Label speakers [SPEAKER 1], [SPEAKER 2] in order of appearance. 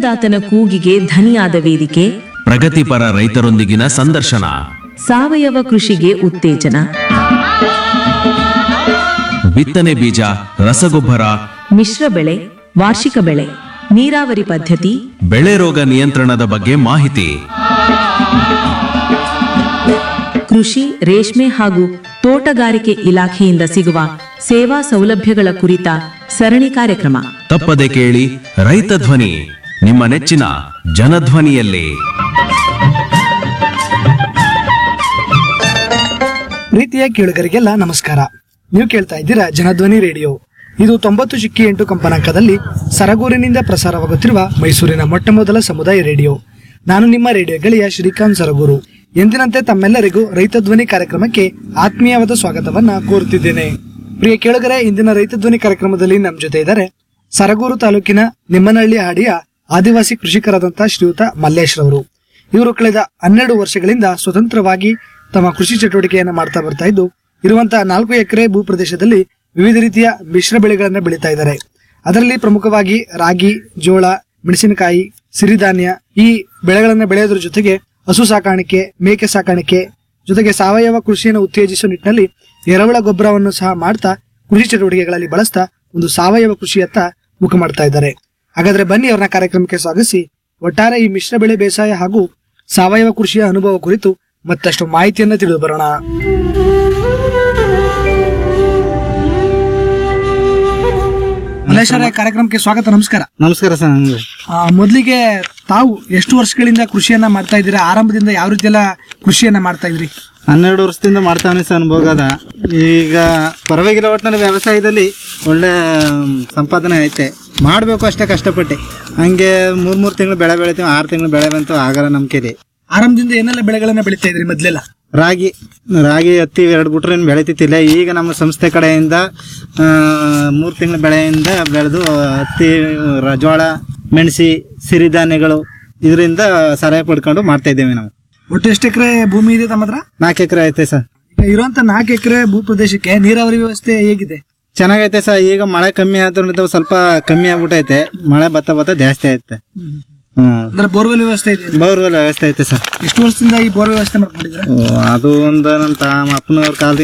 [SPEAKER 1] ಅನ್ನದಾತನ ಕೂಗಿಗೆ ಧನಿಯಾದ ವೇದಿಕೆ
[SPEAKER 2] ಪ್ರಗತಿಪರ ರೈತರೊಂದಿಗಿನ ಸಂದರ್ಶನ
[SPEAKER 1] ಸಾವಯವ ಕೃಷಿಗೆ ಉತ್ತೇಜನ
[SPEAKER 2] ಬಿತ್ತನೆ ಬೀಜ ರಸಗೊಬ್ಬರ
[SPEAKER 1] ಮಿಶ್ರ ಬೆಳೆ ವಾರ್ಷಿಕ ಬೆಳೆ ನೀರಾವರಿ ಪದ್ಧತಿ
[SPEAKER 2] ಬೆಳೆ ರೋಗ ನಿಯಂತ್ರಣದ ಬಗ್ಗೆ ಮಾಹಿತಿ
[SPEAKER 1] ಕೃಷಿ ರೇಷ್ಮೆ ಹಾಗೂ ತೋಟಗಾರಿಕೆ ಇಲಾಖೆಯಿಂದ ಸಿಗುವ ಸೇವಾ ಸೌಲಭ್ಯಗಳ ಕುರಿತ ಸರಣಿ ಕಾರ್ಯಕ್ರಮ
[SPEAKER 2] ತಪ್ಪದೆ ಕೇಳಿ ರೈತ ಧ್ವನಿ ನಿಮ್ಮ ನೆಚ್ಚಿನ ಜನಧ್ವನಿಯಲ್ಲಿ
[SPEAKER 3] ಪ್ರೀತಿಯ ಕೇಳುಗರಿಗೆಲ್ಲ ನಮಸ್ಕಾರ ನೀವು ಕೇಳ್ತಾ ಇದ್ದೀರಾ ಜನಧ್ವನಿ ರೇಡಿಯೋ ಇದು ತೊಂಬತ್ತು ಚಿಕ್ಕಿ ಎಂಟು ಕಂಪನಾಂಕದಲ್ಲಿ ಸರಗೂರಿನಿಂದ ಪ್ರಸಾರವಾಗುತ್ತಿರುವ ಮೈಸೂರಿನ ಮೊಟ್ಟ ಮೊದಲ ಸಮುದಾಯ ರೇಡಿಯೋ ನಾನು ನಿಮ್ಮ ರೇಡಿಯೋ ಗೆಳೆಯ ಶ್ರೀಕಾಂತ್ ಸರಗೂರು ಎಂದಿನಂತೆ ತಮ್ಮೆಲ್ಲರಿಗೂ ರೈತ ಧ್ವನಿ ಕಾರ್ಯಕ್ರಮಕ್ಕೆ ಆತ್ಮೀಯವಾದ ಸ್ವಾಗತವನ್ನ ಕೋರುತ್ತಿದ್ದೇನೆ ಪ್ರಿಯ ಕೇಳುಗರೆ ಇಂದಿನ ರೈತ ಧ್ವನಿ ಕಾರ್ಯಕ್ರಮದಲ್ಲಿ ನಮ್ಮ ಜೊತೆ ಇದ್ದಾರೆ ಸರಗೂರು ತಾಲೂಕಿನ ನಿಮ್ಮನಹಳ್ಳಿ ಹಾಡಿಯ ಆದಿವಾಸಿ ಕೃಷಿಕರಾದಂಥ ಶ್ರೀಯುತ ಮಲ್ಲೇಶ್ ರವರು ಇವರು ಕಳೆದ ಹನ್ನೆರಡು ವರ್ಷಗಳಿಂದ ಸ್ವತಂತ್ರವಾಗಿ ತಮ್ಮ ಕೃಷಿ ಚಟುವಟಿಕೆಯನ್ನ ಮಾಡ್ತಾ ಬರ್ತಾ ಇದ್ದು ಇರುವಂತಹ ನಾಲ್ಕು ಎಕರೆ ಭೂ ಪ್ರದೇಶದಲ್ಲಿ ವಿವಿಧ ರೀತಿಯ ಮಿಶ್ರ ಬೆಳೆಗಳನ್ನ ಬೆಳೀತಾ ಇದ್ದಾರೆ ಅದರಲ್ಲಿ ಪ್ರಮುಖವಾಗಿ ರಾಗಿ ಜೋಳ ಮೆಣಸಿನಕಾಯಿ ಸಿರಿಧಾನ್ಯ ಈ ಬೆಳೆಗಳನ್ನ ಬೆಳೆಯೋದ್ರ ಜೊತೆಗೆ ಹಸು ಸಾಕಾಣಿಕೆ ಮೇಕೆ ಸಾಕಾಣಿಕೆ ಜೊತೆಗೆ ಸಾವಯವ ಕೃಷಿಯನ್ನು ಉತ್ತೇಜಿಸುವ ನಿಟ್ಟಿನಲ್ಲಿ ಎರೆಹುಳ ಗೊಬ್ಬರವನ್ನು ಸಹ ಮಾಡ್ತಾ ಕೃಷಿ ಚಟುವಟಿಕೆಗಳಲ್ಲಿ ಬಳಸ್ತಾ ಒಂದು ಸಾವಯವ ಕೃಷಿಯತ್ತ ಮುಖ ಮಾಡ್ತಾ ಇದ್ದಾರೆ ಹಾಗಾದ್ರೆ ಬನ್ನಿ ಅವ್ರನ್ನ ಕಾರ್ಯಕ್ರಮಕ್ಕೆ ಸ್ವಾಗತಿಸಿ ಒಟ್ಟಾರೆ ಈ ಮಿಶ್ರ ಬೆಳೆ ಬೇಸಾಯ ಹಾಗೂ ಸಾವಯವ ಕೃಷಿಯ ಅನುಭವ ಕುರಿತು ಮತ್ತಷ್ಟು ಮಾಹಿತಿಯನ್ನ ತಿಳಿದು ಬರೋಣ ಮಲ್ಲೇಶ್ವರ ಕಾರ್ಯಕ್ರಮಕ್ಕೆ ಸ್ವಾಗತ ನಮಸ್ಕಾರ
[SPEAKER 4] ನಮಸ್ಕಾರ ಸರ್ ನಮ್ಗೆ
[SPEAKER 3] ಆ, ಮೊದ್ಲಿಗೆ ತಾವು ಎಷ್ಟು ವರ್ಷಗಳಿಂದ ಕೃಷಿಯನ್ನ ಮಾಡ್ತಾ ಇದ್ದೀರಾ ಆರಂಭದಿಂದ ಯಾವ ರೀತಿ ಎಲ್ಲ ಕೃಷಿಯನ್ನ ಮಾಡ್ತಾ ಇದ್ರಿ
[SPEAKER 4] ಹನ್ನೆರಡು ವರ್ಷದಿಂದ ಮಾಡ್ತಾವನೆ ಸರ್ ಅನುಭವ ಅದ ಈಗ ಪರವಾಗಿಲ್ಲ ಒಟ್ಟಿನಲ್ಲಿ ವ್ಯವಸಾಯದಲ್ಲಿ ಒಳ್ಳೆ ಮ್, ಸಂಪಾದನೆ ಐತೆ ಮಾಡಬೇಕು ಅಷ್ಟೇ ಕಷ್ಟಪಟ್ಟು ಹಂಗೆ ಮೂರ್ ಮೂರು ತಿಂಗಳು ಬೆಳೆ ಬೆಳಿತೀವಿ ಆರು ತಿಂಗಳು ಬೆಳೆ ಬಂತು ಆಗಲ್ಲ ನಮ್ಮ ಕೈಲಿ
[SPEAKER 3] ಆರಂಭದಿಂದ ಏನೆಲ್ಲ ಬೆಳೆಗಳನ್ನ ಬೆಳೀತಾ ಇದ್ರಿ ಮೊದ್ಲೆಲ್ಲ
[SPEAKER 4] ರಾಗಿ ರಾಗಿ ಹತ್ತಿ ಎರಡು ಬಿಟ್ರೆ ಏನು ಬೆಳಿತಿತ್ತಿಲ್ಲ ಈಗ ನಮ್ಮ ಸಂಸ್ಥೆ ಕಡೆಯಿಂದ ಮೂರು ತಿಂಗಳ ಬೆಳೆಯಿಂದ ಬೆಳೆದು ಹತ್ತಿ ರ- ಜೋಳ ಮೆಣಸಿ ಸಿರಿಧಾನ್ಯಗಳು ಇದರಿಂದ ಸಹಾಯ ಪಡ್ಕೊಂಡು ಮಾಡ್ತಾ ಇದ್ದೇವೆ ನಾವು
[SPEAKER 3] ಒಟ್ಟು ಎಷ್ಟು ಎಕರೆ ಭೂಮಿ ಇದೆ ತಮ್ಮ ಹತ್ರ
[SPEAKER 4] ನಾಲ್ಕು ಎಕರೆ ಐತೆ ಸರ್
[SPEAKER 3] ಈಗ ಇರುವಂತ ನಾಲ್ಕು ಎಕರೆ ಭೂ ಪ್ರದೇಶಕ್ಕೆ ನೀರಾವರಿ ವ್ಯವಸ್ಥೆ ಹೇಗಿದೆ
[SPEAKER 4] ಚೆನ್ನಾಗೈತೆ ಸರ್ ಈಗ ಮಳೆ ಕಮ್ಮಿ ಆದ್ರಿಂದ ಸ್ವಲ್ಪ ಕಮ್ಮಿ ಆಗ್ಬಿಟ್ಟೈತೆ ಮಳೆ ಬತ್ತ ಬತ್ತ ಜಾಸ್ತಿ ಐತೆ ಹ್ಮ್
[SPEAKER 3] ಅಂದ್ರೆ ಬೋರ್ವೆಲ್ ವ್ಯವಸ್ಥೆ ಇದೆ
[SPEAKER 4] ಬೋರ್ವೆಲ್ ವ್ಯವಸ್ಥೆ ಐತೆ ಸರ್
[SPEAKER 3] ಎಷ್ಟು ವರ್ಷದಿಂದ ಈ ಬೋರ್ವೆಲ್ ವ್ಯವಸ್ಥೆ ಮಾಡ್ಕೊಂಡಿದ್ರೆ
[SPEAKER 4] ಅದು ಒಂದು ನಮ್ಮ ತಾ ಅಪ್ಪನವ್ರ ಕಾಲದಿಂದ